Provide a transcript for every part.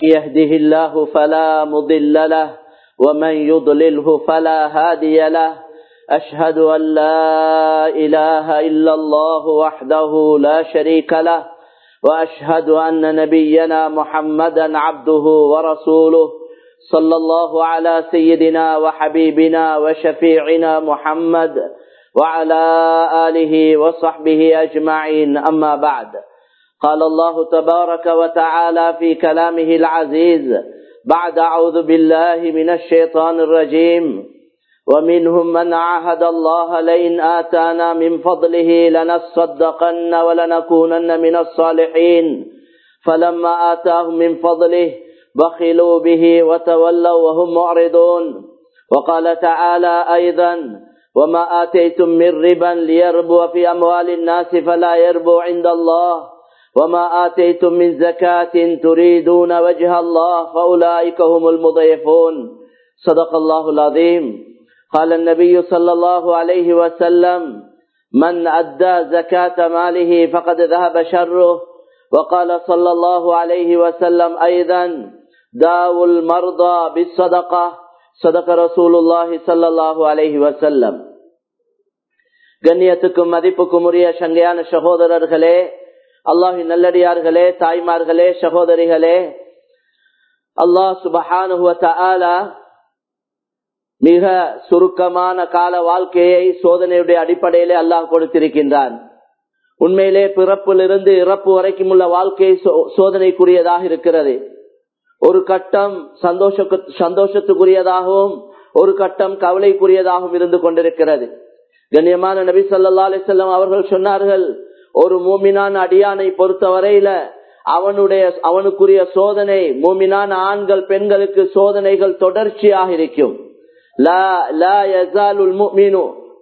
يهده الله فلا مضل له ومن يضلله فلا هادي له أشهد أن لا إله إلا الله وحده لا شريك له وأشهد أن نبينا محمدا عبده ورسوله صلى الله على سيدنا وحبيبنا وشفيعنا محمد وعلى آله وصحبه أجمعين أما بعد قال الله تبارك وتعالى في كلامه العزيز بعد أعوذ بالله من الشيطان الرجيم ومنهم من عاهد الله لئن آتانا من فضله لنصدقن ولنكونن من الصالحين فلما آتاهم من فضله بخلوا به وتولوا وهم معرضون وقال تعالى أيضا وما آتيتم من ربا ليربو في أموال الناس فلا يربو عند الله وما آتيتم من زكاة تريدون وجه الله فأولئك هم المضيفون صدق الله العظيم قال النبي صلى الله عليه وسلم من أدى زكاة ماله فقد ذهب شره وقال صلى الله عليه وسلم أيضا داو المرضى بالصدقة صدق رسول الله صلى الله عليه وسلم கண்ணியத்துக்கும் மதிப்புக்கும் உரிய சங்கையான சகோதரர்களே அல்லாஹின் நல்லடியார்களே தாய்மார்களே சகோதரிகளே அல்லாஹ் சுபஹானுவ மிக சுருக்கமான கால வாழ்க்கையை சோதனையுடைய அடிப்படையிலே அல்லாஹ் கொடுத்திருக்கின்றான் உண்மையிலே பிறப்பிலிருந்து இறப்பு வரைக்கும் உள்ள வாழ்க்கை சோதனைக்குரியதாக இருக்கிறது ஒரு கட்டம் சந்தோஷ சந்தோஷத்துக்குரியதாகவும் ஒரு கட்டம் கவலைக்குரியதாகவும் இருந்து கொண்டிருக்கிறது கண்ணியமான நபி சொல்லா அலிசல்லாம் அவர்கள் சொன்னார்கள் ஒரு மூமினான் அடியானை பொறுத்தவரையில அவனுடைய அவனுக்குரிய சோதனை மூமினான ஆண்கள் பெண்களுக்கு சோதனைகள் தொடர்ச்சியாக இருக்கும் لا لا يزال المؤمن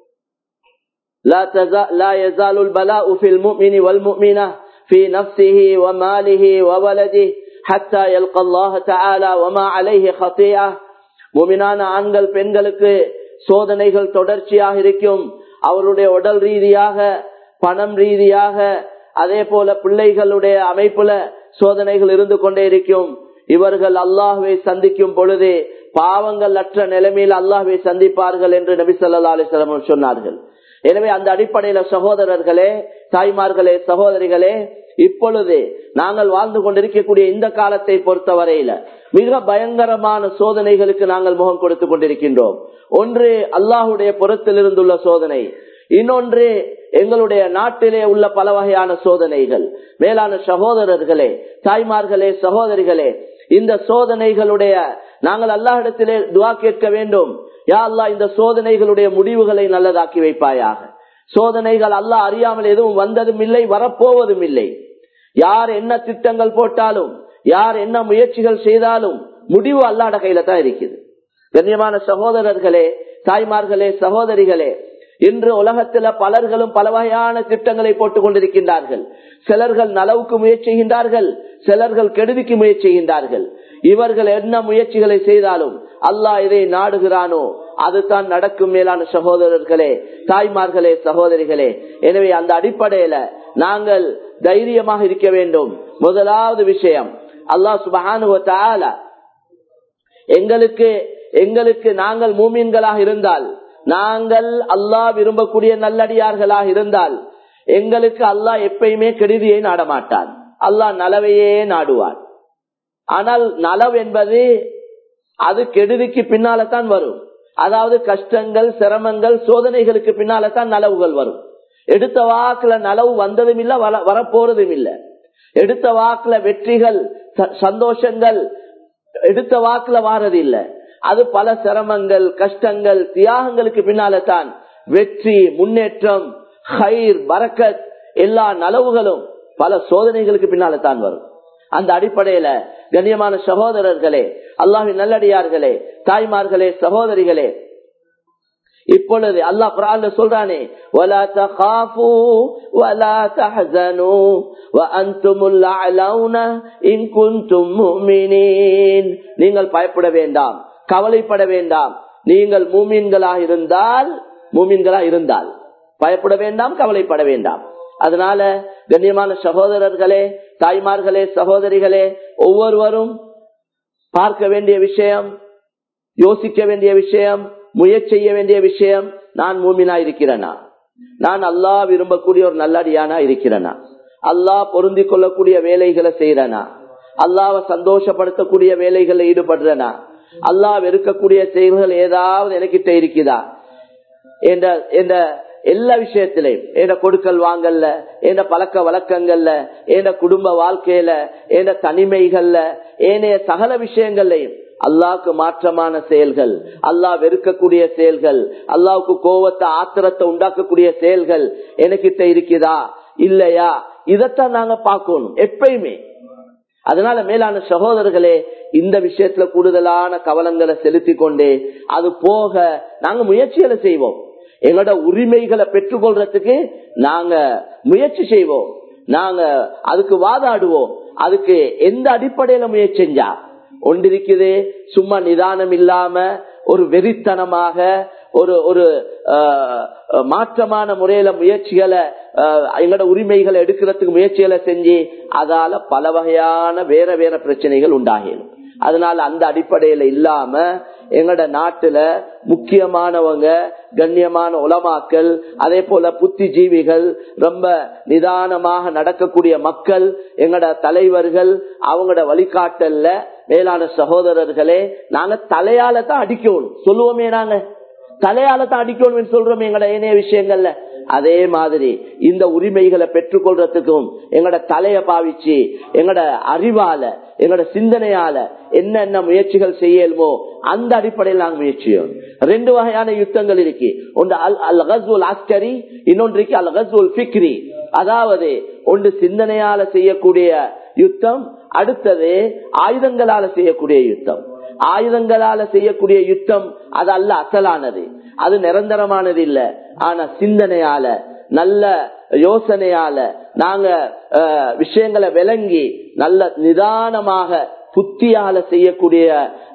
لا تزال لا يزال البلاء في المؤمن والمؤمنة في نفسه وماله وولده حتى يلقى الله تعالى وما عليه خطيئة முமினான ஆண்கள் பெண்களுக்கு சோதனைகள் தொடர்ச்சியாக இருக்கும் அவருடைய உடல் ரீதியாக பணம் ரீதியாக அதே போல பிள்ளைகளுடைய அமைப்புல சோதனைகள் இருந்து கொண்டே இருக்கும் இவர்கள் அல்லாஹுவை சந்திக்கும் பொழுது பாவங்கள் அற்ற நிலைமையில் அல்லாஹுவை சந்திப்பார்கள் என்று நபி சொல்லா அலிஸ்லாம் சொன்னார்கள் எனவே அந்த அடிப்படையில சகோதரர்களே தாய்மார்களே சகோதரிகளே இப்பொழுது நாங்கள் வாழ்ந்து கொண்டிருக்கக்கூடிய இந்த காலத்தை பொறுத்தவரையில மிக பயங்கரமான சோதனைகளுக்கு நாங்கள் முகம் கொடுத்து கொண்டிருக்கின்றோம் ஒன்று அல்லாஹுடைய புறத்தில் இருந்துள்ள சோதனை இன்னொன்று எங்களுடைய நாட்டிலே உள்ள பல வகையான சோதனைகள் மேலான சகோதரர்களே தாய்மார்களே சகோதரிகளே இந்த சோதனைகளுடைய நாங்கள் அல்லாஹிடத்திலே துவா கேட்க வேண்டும் யா அல்லா இந்த சோதனைகளுடைய முடிவுகளை நல்லதாக்கி வைப்பாயாக சோதனைகள் அல்லாஹ் அறியாமல் எதுவும் வந்ததும் இல்லை வரப்போவதும் இல்லை யார் என்ன திட்டங்கள் போட்டாலும் யார் என்ன முயற்சிகள் செய்தாலும் முடிவு அல்லாட கையில தான் இருக்குது கண்ணியமான சகோதரர்களே தாய்மார்களே சகோதரிகளே இன்று உலகத்துல பலர்களும் பல வகையான திட்டங்களை போட்டுக் கொண்டிருக்கின்றார்கள் சிலர்கள் நலவுக்கு முயற்சிகின்றார்கள் சிலர்கள் கெடுதிக்கு முயற்சிகின்றார்கள் இவர்கள் என்ன முயற்சிகளை செய்தாலும் அல்லாஹ் இதை நாடுகிறானோ அதுதான் நடக்கும் மேலான சகோதரர்களே தாய்மார்களே சகோதரிகளே எனவே அந்த அடிப்படையில நாங்கள் தைரியமாக இருக்க வேண்டும் முதலாவது விஷயம் அல்லாஹ் சுபகானுவத்தால எங்களுக்கு எங்களுக்கு நாங்கள் மூமீன்களாக இருந்தால் நாங்கள் அல்லாஹ் விரும்பக்கூடிய நல்லடியார்களாக இருந்தால் எங்களுக்கு அல்லாஹ் எப்பயுமே கெடுதியை நாடமாட்டான் அல்லாஹ் நலவையே நாடுவான் ஆனால் நலவு என்பது அது கெடுதிக்கு பின்னால தான் வரும் அதாவது கஷ்டங்கள் சிரமங்கள் சோதனைகளுக்கு பின்னால தான் நலவுகள் வரும் எடுத்த வாக்குல நலவு வந்ததும் இல்ல வரப்போறதும் இல்ல எடுத்த வாக்குல வெற்றிகள் சந்தோஷங்கள் எடுத்த வாக்குல வாரது இல்ல அது பல சிரமங்கள் கஷ்டங்கள் தியாகங்களுக்கு பின்னால தான் வெற்றி முன்னேற்றம் ஹைர் பரக்கத் எல்லா நலவுகளும் பல சோதனைகளுக்கு பின்னால தான் வரும் அந்த அடிப்படையில கண்ணியமான சகோதரர்களே அல்லாஹின் நல்லடியார்களே தாய்மார்களே சகோதரிகளே இப்பொழுது அல்லாஹ் குரான்ல சொல்றானே ولا تخافوا ولا تحزنوا وانتم الاعلون ان كنتم مؤمنين நீங்கள் பயப்பட வேண்டாம் கவலைப்பட வேண்டாம் நீங்கள் மூமீன்களாக இருந்தால் மூமீன்களாக இருந்தால் பயப்பட வேண்டாம் கவலைப்பட வேண்டாம் அதனால கண்ணியமான சகோதரர்களே தாய்மார்களே சகோதரிகளே ஒவ்வொருவரும் பார்க்க வேண்டிய விஷயம் யோசிக்க வேண்டிய விஷயம் முயற்சி செய்ய வேண்டிய விஷயம் நான் மூமினா இருக்கிறேனா நான் அல்லாஹ் விரும்பக்கூடிய ஒரு நல்லடியானா இருக்கிறேனா அல்லாஹ் பொருந்தி கொள்ளக்கூடிய வேலைகளை செய்யறனா அல்லாவை சந்தோஷப்படுத்தக்கூடிய வேலைகளில் ஈடுபடுறனா அல்லாஹ் வெறுக்கக்கூடிய செயல்கள் ஏதாவது எனக்கிட்ட இருக்குதா என்ற என்ற எல்லா விஷயத்திலையும் என்ற கொடுக்கல் வாங்கல்ல என்ற பழக்க வழக்கங்கள்ல என்ற குடும்ப வாழ்க்கையில என்ற தனிமைகள்ல ஏனைய சகல விஷயங்கள்லையும் அல்லாவுக்கு மாற்றமான செயல்கள் அல்லாஹ் வெறுக்கக்கூடிய செயல்கள் அல்லாவுக்கு கோவத்தை ஆத்திரத்தை உண்டாக்கக்கூடிய செயல்கள் எனக்கிட்ட இருக்குதா இல்லையா இதத்தான் நாங்க பார்க்கணும் எப்பயுமே அதனால மேலான சகோதரர்களே இந்த விஷயத்துல கூடுதலான கவனங்களை செலுத்தி கொண்டே அது போக நாங்க முயற்சிகளை செய்வோம் எங்களோட உரிமைகளை பெற்றுக்கொள்றதுக்கு நாங்க முயற்சி செய்வோம் நாங்க அதுக்கு வாதாடுவோம் அதுக்கு எந்த அடிப்படையில முயற்சி செஞ்சா ஒன்றிருக்குது சும்மா நிதானம் இல்லாம ஒரு வெறித்தனமாக ஒரு ஒரு மாற்றமான முறையில முயற்சிகளை எங்களோட உரிமைகளை எடுக்கிறதுக்கு முயற்சிகளை செஞ்சு அதால பல வகையான வேற வேற பிரச்சனைகள் உண்டாகிடும் அதனால அந்த அடிப்படையில இல்லாம எங்கட நாட்டுல முக்கியமானவங்க கண்ணியமான உலமாக்கள் அதே போல புத்திஜீவிகள் ரொம்ப நிதானமாக நடக்கக்கூடிய மக்கள் எங்கட தலைவர்கள் அவங்களோட வழிகாட்டல்ல மேலான சகோதரர்களே நாங்க தலையால தான் அடிக்கணும் சொல்லுவோமே நாங்க தலையால தான் அடிக்கணும் சொல்றோம் எங்கட ஏனைய விஷயங்கள்ல அதே மாதிரி இந்த உரிமைகளை பெற்றுக்கொள்றதுக்கும் எங்கட தலைய பாவிச்சு எங்கட அறிவால எங்கட சிந்தனையால என்னென்ன முயற்சிகள் செய்யலுமோ அந்த அடிப்படையில் நாங்கள் முயற்சியோம் ரெண்டு வகையான யுத்தங்கள் இருக்கு ஒன்று அல் அல் கஸ்வுல் ஆஸ்கரி இன்னொன்றைக்கு அல் கஸ்வுல் பிக்ரி அதாவது ஒன்று சிந்தனையால செய்யக்கூடிய யுத்தம் அடுத்தது ஆயுதங்களால செய்யக்கூடிய யுத்தம் ஆயுதங்களால செய்யக்கூடிய யுத்தம் அது அல்ல அசலானது அது நிரந்தரமானது இல்ல ஆனா சிந்தனையால நல்ல யோசனையால நாங்க விஷயங்களை விளங்கி நல்ல நிதானமாக புத்தியால செய்யக்கூடிய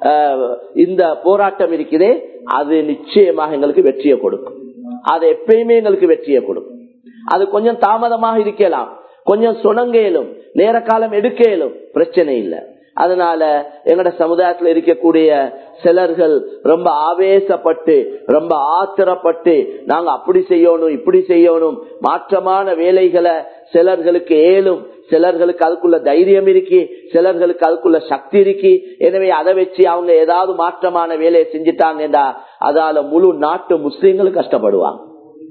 இந்த போராட்டம் இருக்குதே அது நிச்சயமாக எங்களுக்கு வெற்றியை கொடுக்கும் அது எப்பயுமே எங்களுக்கு வெற்றியை கொடுக்கும் அது கொஞ்சம் தாமதமாக இருக்கலாம் கொஞ்சம் சுணங்கேலும் நேர காலம் எடுக்கலும் பிரச்சனை இல்லை அதனால எங்கட சமுதாயத்தில் இருக்கக்கூடிய சிலர்கள் ரொம்ப ஆவேசப்பட்டு ரொம்ப ஆத்திரப்பட்டு நாங்க அப்படி செய்யணும் இப்படி செய்யணும் மாற்றமான வேலைகளை சிலர்களுக்கு ஏலும் சிலர்களுக்கு அதுக்குள்ள தைரியம் இருக்கு சிலர்களுக்கு அதுக்குள்ள சக்தி இருக்கு எனவே அதை வச்சு அவங்க ஏதாவது மாற்றமான வேலையை செஞ்சுட்டாங்கடா அதால முழு நாட்டு முஸ்லீம்களும் கஷ்டப்படுவாங்க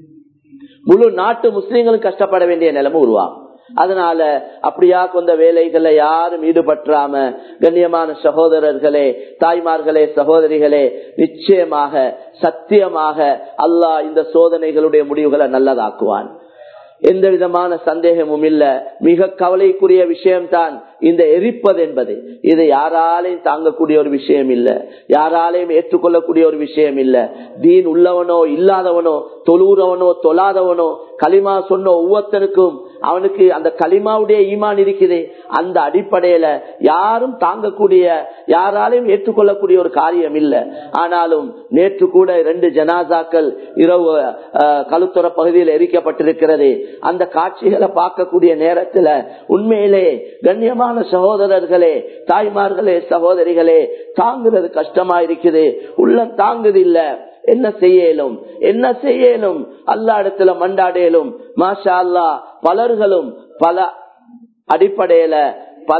முழு நாட்டு முஸ்லீம்களும் கஷ்டப்பட வேண்டிய நிலைமை உருவாகும் அதனால அப்படியா கொண்ட வேலைகளை யாரும் ஈடுபற்றாம கண்ணியமான சகோதரர்களே தாய்மார்களே சகோதரிகளே நிச்சயமாக சத்தியமாக அல்லாஹ் இந்த சோதனைகளுடைய முடிவுகளை நல்லதாக்குவான் எந்த விதமான சந்தேகமும் இல்ல மிக கவலைக்குரிய விஷயம்தான் இந்த எரிப்பது என்பது இது யாராலையும் தாங்கக்கூடிய ஒரு விஷயம் இல்ல யாராலையும் ஏற்றுக்கொள்ளக்கூடிய ஒரு விஷயம் இல்ல தீன் உள்ளவனோ இல்லாதவனோ தொழுறவனோ தொழாதவனோ களிமா சொன்ன ஒவ்வொருத்தருக்கும் அவனுக்கு அந்த களிமாவுடைய ஈமான் இருக்குது அந்த அடிப்படையில யாரும் தாங்கக்கூடிய யாராலையும் ஏற்றுக்கொள்ளக்கூடிய ஒரு காரியம் இல்ல ஆனாலும் நேற்று கூட ரெண்டு ஜனாசாக்கள் இரவு கழுத்துற பகுதியில் எரிக்கப்பட்டிருக்கிறது அந்த காட்சிகளை பார்க்கக்கூடிய நேரத்துல உண்மையிலே கண்ணியமான சகோதரர்களே தாய்மார்களே சகோதரிகளே தாங்குறது கஷ்டமா இருக்குது உள்ள தாங்குது இல்ல என்ன செய்யலும் என்ன செய்யலும் அல்லா இடத்துல மண்டாடேலும் மாஷா அல்லா பலர்களும் பல அடிப்படையில பல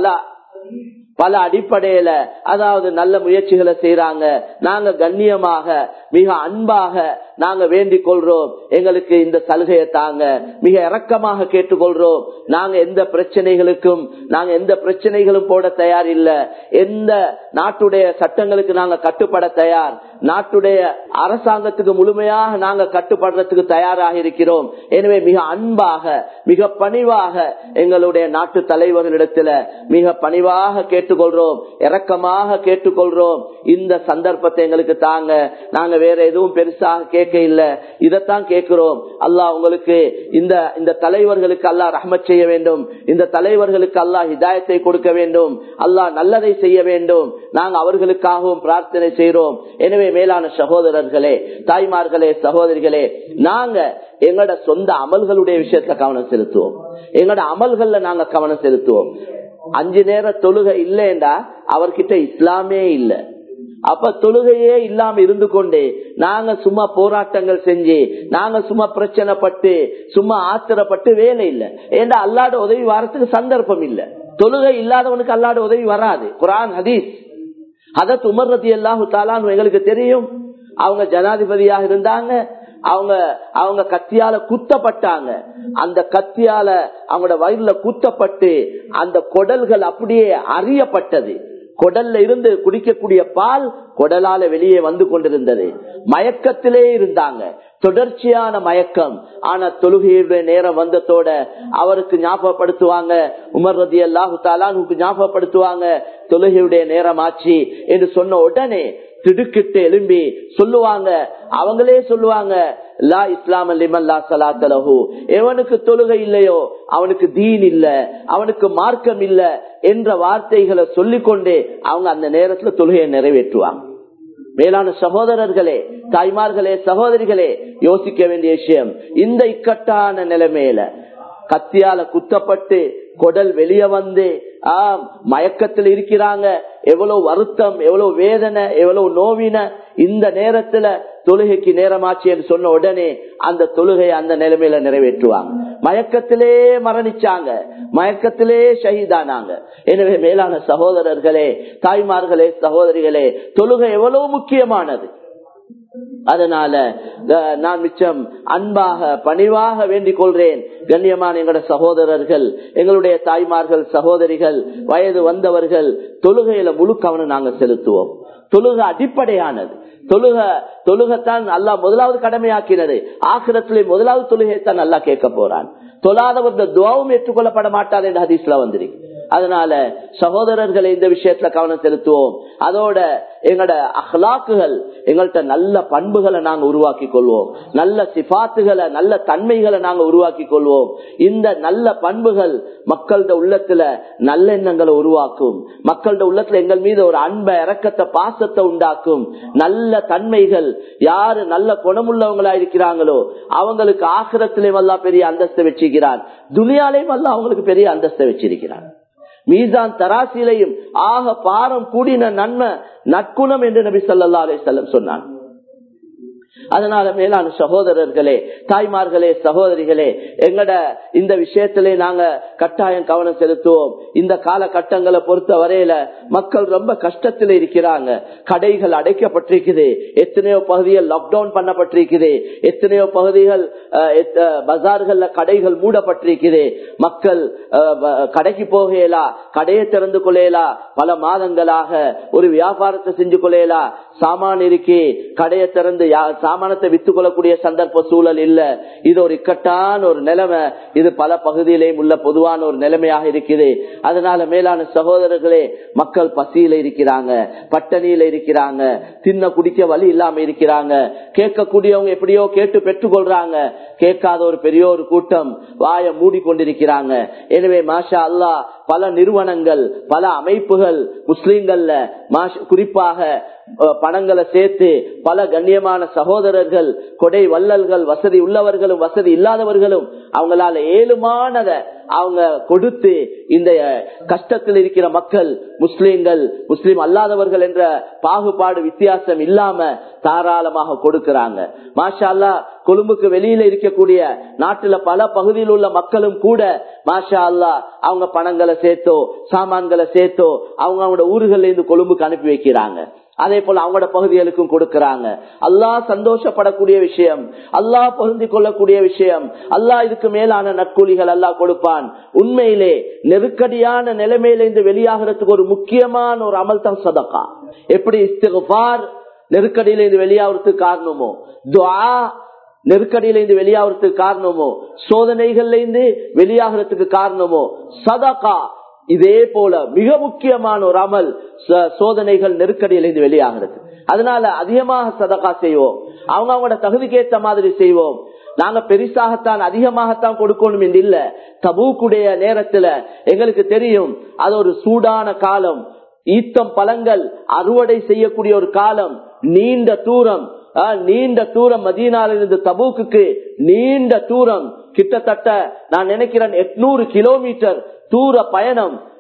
பல அடிப்படையில அதாவது நல்ல முயற்சிகளை செய்யறாங்க நாங்க கண்ணியமாக மிக அன்பாக நாங்க வேண்டிக் கொள்றோம் எங்களுக்கு இந்த சலுகையை தாங்க மிக இறக்கமாக கேட்டுக்கொள்றோம் நாங்க எந்த பிரச்சனைகளுக்கும் நாங்க எந்த பிரச்சனைகளும் போட தயார் இல்ல எந்த நாட்டுடைய சட்டங்களுக்கு நாங்க கட்டுப்பட தயார் நாட்டுடைய அரசாங்கத்துக்கு முழுமையாக நாங்க கட்டுப்படுறதுக்கு தயாராக இருக்கிறோம் எனவே மிக அன்பாக மிக பணிவாக எங்களுடைய நாட்டு தலைவர்களிடத்துல மிக பணிவாக கேட்டுக்கொள்றோம் இரக்கமாக கேட்டுக்கொள்றோம் இந்த சந்தர்ப்பத்தை எங்களுக்கு தாங்க நாங்க வேற எதுவும் பெருசாக கேட்க இல்ல இதைத்தான் கேட்கிறோம் அல்லாஹ் உங்களுக்கு இந்த இந்த தலைவர்களுக்கு அல்லாஹ் ரஹ்மத் செய்ய வேண்டும் இந்த தலைவர்களுக்கு அல்லாஹ் ஹிதாயத்தை கொடுக்க வேண்டும் அல்லாஹ் நல்லதை செய்ய வேண்டும் நாங்க அவர்களுக்காகவும் பிரார்த்தனை செய்யறோம் எனவே மேலான சகோதரர்களே தாய்மார்களே சகோதரிகளே நாங்க எங்களோட சொந்த அமல்களுடைய விஷயத்துல கவனம் செலுத்துவோம் எங்களோட அமல்கள்ல நாங்க கவனம் செலுத்துவோம் அஞ்சு நேர தொழுகை இல்லைண்டா அவர்கிட்ட இஸ்லாமே இல்ல அப்ப தொழுகையே இல்லாம இருந்து கொண்டு நாங்க சும்மா போராட்டங்கள் செஞ்சு நாங்க சும்மா பிரச்சனைப்பட்டு சும்மா ஆத்திரப்பட்டு வேலை இல்லை ஏண்டா அல்லாட உதவி வரத்துக்கு சந்தர்ப்பம் இல்ல தொழுகை இல்லாதவனுக்கு அல்லாட உதவி வராது குரான் ஹதீஸ் அதத் உமர் ரதி அல்லாஹு தாலான்னு எங்களுக்கு தெரியும் அவங்க ஜனாதிபதியாக இருந்தாங்க அவங்க அவங்க கத்தியால குத்தப்பட்டாங்க அந்த கத்தியால அவங்களோட வயிறுல குத்தப்பட்டு அந்த குடல்கள் அப்படியே அறியப்பட்டது குடல்ல இருந்து குடிக்கக்கூடிய பால் குடலால வெளியே வந்து கொண்டிருந்தது மயக்கத்திலே இருந்தாங்க தொடர்ச்சியான மயக்கம் ஆனா தொழுகையுடைய நேரம் வந்ததோட அவருக்கு ஞாபகப்படுத்துவாங்க உமர் ரதி அல்லாஹு தாலானுக்கு ஞாபகப்படுத்துவாங்க தொழுகையுடைய நேரம் ஆச்சு என்று சொன்ன உடனே திடுக்கிட்டு எழும்பி சொல்லுவாங்க அவங்களே சொல்லுவாங்க லா இஸ்லாம் லா சலாத்தலஹு எவனுக்கு தொழுகை இல்லையோ அவனுக்கு தீன் இல்ல அவனுக்கு மார்க்கம் இல்ல என்ற வார்த்தைகளை சொல்லிக்கொண்டே அவங்க அந்த நேரத்துல தொழுகையை நிறைவேற்றுவாங்க மேலான சகோதரர்களே தாய்மார்களே சகோதரிகளே யோசிக்க வேண்டிய விஷயம் இந்த இக்கட்டான நிலைமையில கத்தியால குத்தப்பட்டு குடல் வெளியே வந்து ஆஹ் மயக்கத்தில் இருக்கிறாங்க எவ்வளவு வருத்தம் எவ்வளவு வேதனை எவ்வளவு நோவின இந்த நேரத்துல தொழுகைக்கு நேரமாச்சு என்று சொன்ன உடனே அந்த தொழுகை அந்த நிலைமையில நிறைவேற்றுவாங்க மயக்கத்திலே மரணிச்சாங்க மயக்கத்திலே ஷஹீதானாங்க எனவே மேலான சகோதரர்களே தாய்மார்களே சகோதரிகளே தொழுகை எவ்வளவு முக்கியமானது அதனால நான் மிச்சம் அன்பாக பணிவாக வேண்டிக் கொள்றேன் கண்ணியமான எங்களோட சகோதரர்கள் எங்களுடைய தாய்மார்கள் சகோதரிகள் வயது வந்தவர்கள் தொழுகையில முழு கவனம் நாங்க செலுத்துவோம் தொழுக அடிப்படையானது தொழுக தொழுகத்தான் அல்லா முதலாவது கடமையாக்கினது ஆக்கிரத்திலே முதலாவது தொழுகைத்தான் நல்லா கேட்க போறான் தொழாதவர்கள் துவாவும் ஏற்றுக்கொள்ளப்பட மாட்டார் என்று ஹதீஸ்ல வந்திருக்கு அதனால சகோதரர்களை இந்த விஷயத்துல கவனம் செலுத்துவோம் அதோட எங்களோட அஹ்லாக்குகள் எங்கள்கிட்ட நல்ல பண்புகளை நாங்க உருவாக்கி கொள்வோம் நல்ல சிபாத்துகளை நல்ல தன்மைகளை நாங்க உருவாக்கி கொள்வோம் இந்த நல்ல பண்புகள் மக்களோட உள்ளத்துல நல்லெண்ணங்களை உருவாக்கும் மக்களோட உள்ளத்துல எங்கள் மீது ஒரு அன்பை இறக்கத்தை பாசத்தை உண்டாக்கும் நல்ல தன்மைகள் யாரு நல்ல குணமுள்ளவங்களா இருக்கிறாங்களோ அவங்களுக்கு ஆசிரத்திலேயும் அல்லா பெரிய அந்தஸ்தை வச்சிருக்கிறார் துனியாலையும் அல்ல அவங்களுக்கு பெரிய அந்தஸ்தை வச்சிருக்கிறார் மீசான் தராசிலையும் ஆக பாரம் கூடின நன்மை நற்குணம் என்று நபி சொல்லா அலி செல்லம் சொன்னான் அதனால மேலான சகோதரர்களே தாய்மார்களே சகோதரிகளே எங்கட இந்த விஷயத்திலே நாங்க கட்டாயம் கவனம் செலுத்துவோம் இந்த காலகட்டங்களை பொறுத்த வரையில மக்கள் ரொம்ப கஷ்டத்தில் இருக்கிறாங்க கடைகள் அடைக்கப்பட்டிருக்குது எத்தனையோ பகுதிகள் லாக்டவுன் பண்ணப்பட்டிருக்குது எத்தனையோ பகுதிகள் பஜார்கள்ல கடைகள் மூடப்பட்டிருக்குது மக்கள் கடைக்கு போகலா கடையை திறந்து கொள்ளலா பல மாதங்களாக ஒரு வியாபாரத்தை செஞ்சு கொள்ளலா சாமான் இருக்கே கடையை திறந்து சாமானத்தை வித்து கொள்ளக்கூடிய சந்தர்ப்ப சூழல் இல்ல இது ஒரு இக்கட்டான ஒரு நிலைமை இது பல பகுதியிலேயும் உள்ள பொதுவான ஒரு நிலைமையாக இருக்குது அதனால மேலான சகோதரர்களே மக்கள் பசியில இருக்கிறாங்க பட்டணியில இருக்கிறாங்க தின்ன குடிக்க வழி இல்லாம இருக்கிறாங்க கேட்கக்கூடியவங்க எப்படியோ கேட்டு பெற்றுக்கொள்றாங்க கேட்காத ஒரு பெரிய ஒரு கூட்டம் வாய மூடிக்கொண்டிருக்கிறாங்க எனவே மாஷா அல்லா பல நிறுவனங்கள் பல அமைப்புகள் முஸ்லீம்கள்ல குறிப்பாக பணங்களை சேர்த்து பல கண்ணியமான சகோதரர்கள் கொடை வள்ளல்கள் வசதி உள்ளவர்களும் வசதி இல்லாதவர்களும் அவங்களால ஏழுமானத அவங்க கொடுத்து இந்த கஷ்டத்தில் இருக்கிற மக்கள் முஸ்லீம்கள் முஸ்லீம் அல்லாதவர்கள் என்ற பாகுபாடு வித்தியாசம் இல்லாம தாராளமாக கொடுக்கிறாங்க மாஷா அல்லா கொழும்புக்கு வெளியில இருக்கக்கூடிய நாட்டுல பல பகுதியில் உள்ள மக்களும் கூட மாஷா அல்லா அவங்க பணங்களை சேர்த்தோ சாமான்களை சேர்த்தோ அவங்க அவங்களோட ஊர்கள்ல இருந்து கொழும்புக்கு அனுப்பி வைக்கிறாங்க அதே போல அவங்களோட பகுதிகளுக்கும் கொடுக்கறாங்க அல்லாஹ் சந்தோஷப்படக்கூடிய விஷயம் அல்லாஹ் பகிர்ந்து கொள்ளக்கூடிய விஷயம் அல்லாஹ் இதுக்கு மேலான நற்கூலிகள் அல்லாஹ் கொடுப்பான் உண்மையிலே நெருக்கடியான நிலைமையில இருந்து வெளியாகிறதுக்கு ஒரு முக்கியமான ஒரு அமல் தான் சதக்கா எப்படி இஸ்திகார் நெருக்கடியில இருந்து வெளியாகிறதுக்கு காரணமோ துவா நெருக்கடியில இருந்து வெளியாகிறதுக்கு காரணமோ சோதனைகள்ல இருந்து வெளியாகிறதுக்கு காரணமோ சதகா இதே போல மிக முக்கியமான ஒரு அமல் சோதனைகள் நெருக்கடியிலிருந்து வெளியாகிறது அதனால அதிகமாக சதகா செய்வோம் அவங்க அவங்களோட தகுதிக்கு ஏற்ற மாதிரி செய்வோம் நாங்க பெரிசாகத்தான் அதிகமாகத்தான் கொடுக்கணும் என்று இல்ல தபூக்குடைய நேரத்துல எங்களுக்கு தெரியும் அது ஒரு சூடான காலம் ஈத்தம் பழங்கள் அறுவடை செய்யக்கூடிய ஒரு காலம் நீண்ட தூரம் நீண்ட தூரம் மதீனாலிருந்து தபூக்கு நீண்ட தூரம் கிட்டத்தட்ட நான் நினைக்கிறேன் எட்நூறு கிலோமீட்டர் தூர பயணம்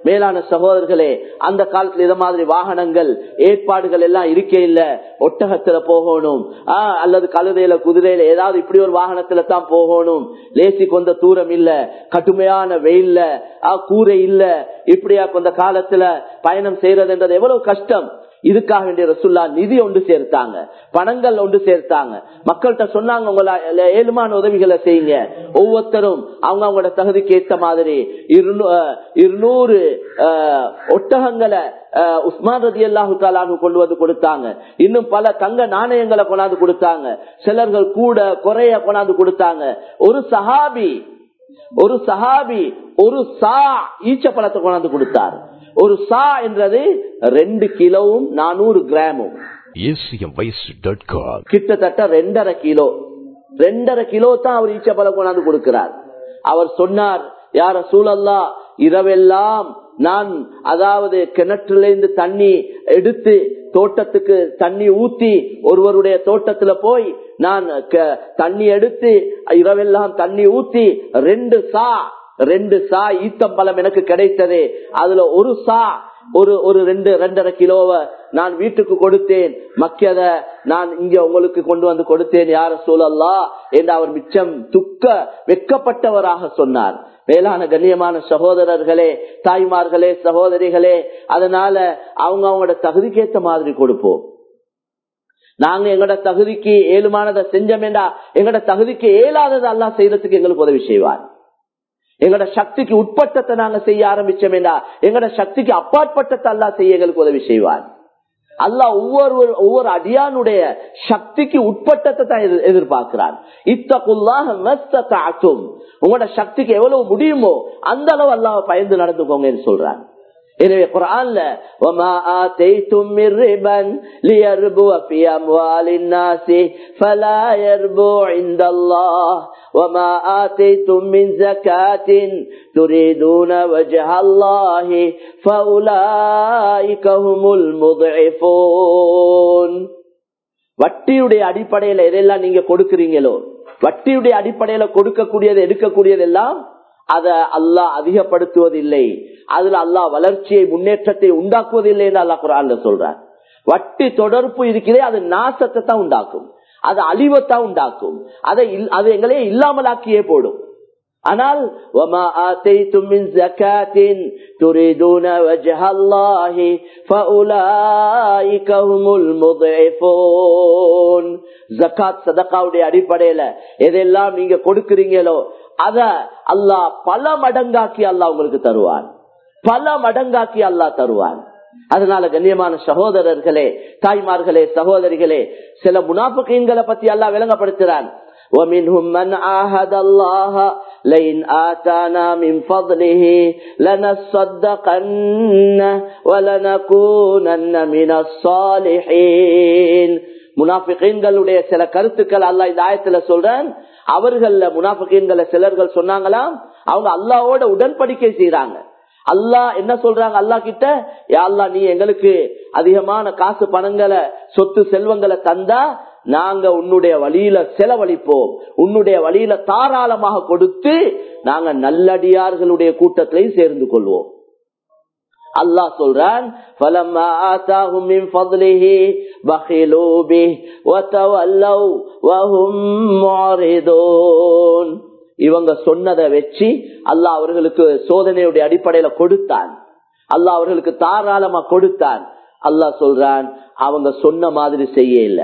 மேலான சகோதரர்களே அந்த காலத்துல இத மாதிரி வாகனங்கள் ஏற்பாடுகள் எல்லாம் இருக்கே இல்ல ஒட்டகத்துல போகணும் ஆஹ் அல்லது கழுதையில குதிரையில ஏதாவது இப்படி ஒரு வாகனத்துல தான் போகணும் லேசி கொண்ட தூரம் இல்ல கடுமையான வெயில்ல ஆஹ் கூரை இல்ல இப்படியா கொண்ட காலத்துல பயணம் செய்யறதுன்றது எவ்வளவு கஷ்டம் இதுக்காக வேண்டிய ரசுல்லா நிதி ஒன்று சேர்த்தாங்க பணங்கள் ஒன்று சேர்த்தாங்க மக்கள்கிட்ட சொன்னாங்க உங்களை ஏழுமான உதவிகளை செய்யுங்க ஒவ்வொருத்தரும் அவங்க அவங்களோட தகுதிக்கு ஏத்த மாதிரி இருநூறு ஒட்டகங்களை உஸ்மான் ரதி அல்லாஹு தாலானு கொண்டு வந்து கொடுத்தாங்க இன்னும் பல தங்க நாணயங்களை கொண்டாந்து கொடுத்தாங்க சிலர்கள் கூட குறைய கொண்டாந்து கொடுத்தாங்க ஒரு சஹாபி ஒரு சஹாபி ஒரு சா ஈச்ச பழத்தை கொண்டாந்து கொடுத்தார் ஒரு சா என்றது ரெண்டு கிலோவும் நானூறு கிராமும் கிட்டத்தட்ட ரெண்டரை கிலோ ரெண்டரை கிலோ தான் அவர் ஈச்சப்பழம் கொண்டாந்து கொடுக்கிறார் அவர் சொன்னார் யார சூழல்லா இரவெல்லாம் நான் அதாவது கிணற்றிலிருந்து தண்ணி எடுத்து தோட்டத்துக்கு தண்ணி ஊத்தி ஒருவருடைய தோட்டத்துல போய் நான் தண்ணி எடுத்து இரவெல்லாம் தண்ணி ஊத்தி ரெண்டு சா ரெண்டு சா ஈத்தம்பழம் எனக்கு கிடைத்தது அதுல ஒரு சா ஒரு ஒரு ரெண்டு ரெண்டரை கிலோவை நான் வீட்டுக்கு கொடுத்தேன் மக்கியத நான் இங்க உங்களுக்கு கொண்டு வந்து கொடுத்தேன் யார சூழல்லா என்று அவர் மிச்சம் துக்க வெக்கப்பட்டவராக சொன்னார் மேலான கண்ணியமான சகோதரர்களே தாய்மார்களே சகோதரிகளே அதனால அவங்க அவங்களோட தகுதிக்கேத்த மாதிரி கொடுப்போம் நாங்க எங்களோட தகுதிக்கு ஏழுமானதை செஞ்சோமேண்டா எங்களோட தகுதிக்கு ஏலாததை எல்லாம் செய்யறதுக்கு எங்களுக்கு உதவி செய்வார் எங்களோட சக்திக்கு உட்பட்டத்தை நாங்க செய்ய ஆரம்பிச்சோமேண்டா எங்களோட சக்திக்கு அப்பாற்பட்டத்தை அல்லா செய்ய எங்களுக்கு உதவி செய்வார் அல்லா ஒவ்வொரு ஒவ்வொரு அடியானுடைய சக்திக்கு உட்பட்டத்தை தான் எதிர்பார்க்கிறார் இத்தகுல்லாக உங்களோட சக்திக்கு எவ்வளவு முடியுமோ அந்த அளவு அல்லாஹ் பயந்து நடந்துக்கோங்கன்னு சொல்றாங்க எனவே குரான்ல وما آتيتم من ربا ليربو في أموال الناس فلا يربو عند الله وما آتيتم من زكاة تريدون وجه الله فأولئك هم المضعفون வட்டியுடைய அடிப்படையில எதெல்லாம் நீங்க கொடுக்கிறீங்களோ வட்டியுடைய அடிப்படையில கொடுக்கக்கூடியது எடுக்கக்கூடியதெல்லாம் அத அல்லாஹ் அதிகப்படுத்துவதில்லை அதுல அல்லாஹ் வளர்ச்சியை முன்னேற்றத்தை உண்டாக்குவதில்லை என்று அல்லாஹ் குரான்ல சொல்றார் வட்டி தொடர்பு இருக்கிறே அது நாசத்தை தான் உண்டாக்கும் அது அழிவத்தான் உண்டாக்கும் அதை அது எங்களே இல்லாமலாக்கியே போடும் ஆனால் وما آتيتم من زكاة تريدون وجه الله فأولئك هم المضعفون ஜக்காத் சதக்காவுடைய அடிப்படையில எதெல்லாம் நீங்க கொடுக்கிறீங்களோ அத அல்லாஹ் பல மடங்காக்கி அல்லாஹ் உங்களுக்கு தருவான் பல மடங்காக்கி அல்லாஹ் தருவான் அதனால கண்ணியமான சகோதரர்களே தாய்மார்களே சகோதரிகளே சில முனாபுக்கீன்களை பத்தி அல்லாஹ் விளங்கப்படுத்துறான் ومنهم من عاهد الله لئن آتانا من فضله لنصدقن ولنكونن من الصالحين முனாஃபிகீன்களுடைய சில கருத்துக்கள் அல்லாஹ் இந்த ஆயத்துல சொல்றேன் அவர்கள முனாஃபிகீன்கள சிலர்கள் சொன்னாங்களாம் அவங்க அல்லாவோட உடன்படிக்கை செய்யறாங்க அல்லாஹ் என்ன சொல்றாங்க அல்லா கிட்ட யா அல்லா நீ எங்களுக்கு அதிகமான காசு பணங்களை சொத்து செல்வங்களை தந்தா நாங்க உன்னுடைய வழியில செலவழிப்போம் உன்னுடைய வழியில தாராளமாக கொடுத்து நாங்க நல்லடியார்களுடைய கூட்டத்திலையும் சேர்ந்து கொள்வோம் அல்லாஹ் சொல்றான் فَلَمَّا آتَاهُم مِّن فَضْلِهِ بَخِلُوا بِهِ وَتَوَلَّوْا وَهُم مُّعْرِضُونَ இவங்க சொன்னதை வச்சு அல்லாஹ் அவர்களுக்கு சோதனையுடைய அடிப்படையில கொடுத்தான் அல்லாஹ் அவர்களுக்கு தாராளமா கொடுத்தான் அல்லாஹ் சொல்றான் அவங்க சொன்ன மாதிரி செய்ய இல்ல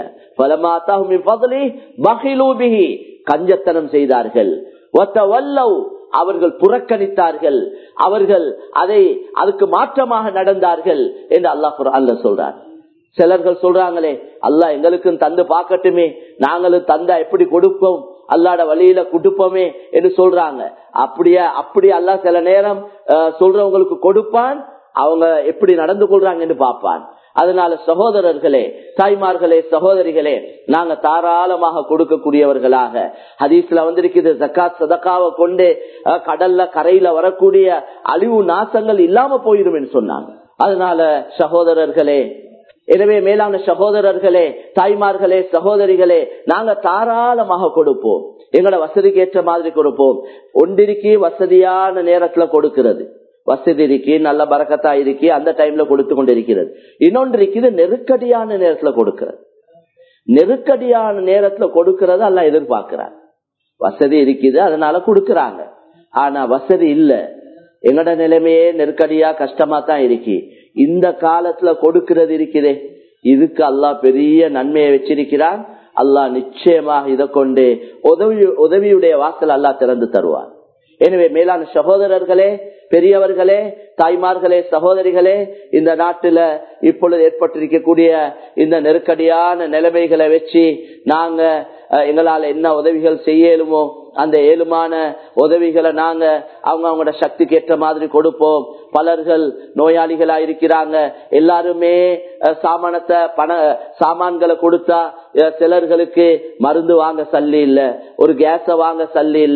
கஞ்சத்தனம் செய்தார்கள் அவர்கள் புறக்கணித்தார்கள் அவர்கள் அதை அதுக்கு மாற்றமாக நடந்தார்கள் என்று அல்லாஹ் அல்ல சொல்றார் சிலர்கள் சொல்றாங்களே அல்லாஹ் எங்களுக்கும் தந்து பார்க்கட்டுமே நாங்களும் தந்தா எப்படி கொடுப்போம் அல்லாட வழியில கொடுப்போமே என்று சொல்றாங்க அப்படியே அப்படி அல்லா சில நேரம் சொல்றவங்களுக்கு கொடுப்பான் அவங்க எப்படி நடந்து கொள்றாங்கன்னு பார்ப்பான் அதனால சகோதரர்களே தாய்மார்களே சகோதரிகளே நாங்க தாராளமாக கொடுக்கக்கூடியவர்களாக ஹதீஸ்ல வந்திருக்குது ஜக்காத் சதக்காவை கொண்டு கடல்ல கரையில வரக்கூடிய அழிவு நாசங்கள் இல்லாம போயிடும் சொன்னாங்க அதனால சகோதரர்களே எனவே மேலான சகோதரர்களே தாய்மார்களே சகோதரிகளே நாங்க தாராளமாக கொடுப்போம் எங்களோட வசதிக்கு ஏற்ற மாதிரி கொடுப்போம் ஒன்றிற்கு வசதியான நேரத்துல கொடுக்கிறது வசதி இருக்கு நல்ல பறக்கத்தா இருக்கு அந்த டைம்ல கொடுத்து கொண்டு இருக்கிறது இன்னொன்று இருக்குது நெருக்கடியான நேரத்துல கொடுக்கிறது நெருக்கடியான நேரத்துல கொடுக்கறத எல்லாம் எதிர்பார்க்கிறாங்க வசதி இருக்குது அதனால கொடுக்கறாங்க ஆனா வசதி இல்ல எங்கட நிலைமையே நெருக்கடியா கஷ்டமா தான் இருக்கு இந்த காலத்துல கொடுக்கிறது இருக்குதே இதுக்கு அல்லாஹ் பெரிய நன்மையை வச்சிருக்கிறான் அல்லாஹ் நிச்சயமாக இதை கொண்டு உதவி உதவியுடைய வாசல் அல்லாஹ் திறந்து தருவார் எனவே மேலான சகோதரர்களே பெரியவர்களே தாய்மார்களே சகோதரிகளே இந்த நாட்டுல இப்பொழுது ஏற்பட்டிருக்கக்கூடிய இந்த நெருக்கடியான நிலைமைகளை வச்சு நாங்க எங்களால என்ன உதவிகள் செய்யலுமோ அந்த ஏழுமான உதவிகளை நாங்க அவங்க அவங்களோட சக்திக்கு ஏற்ற மாதிரி கொடுப்போம் பலர்கள் நோயாளிகளா இருக்கிறாங்க எல்லாருமே சாமானத்தை பண சாமான்களை கொடுத்தா சிலர்களுக்கு மருந்து வாங்க சல்லி இல்ல ஒரு கேஸ வாங்க சல்லி இல்ல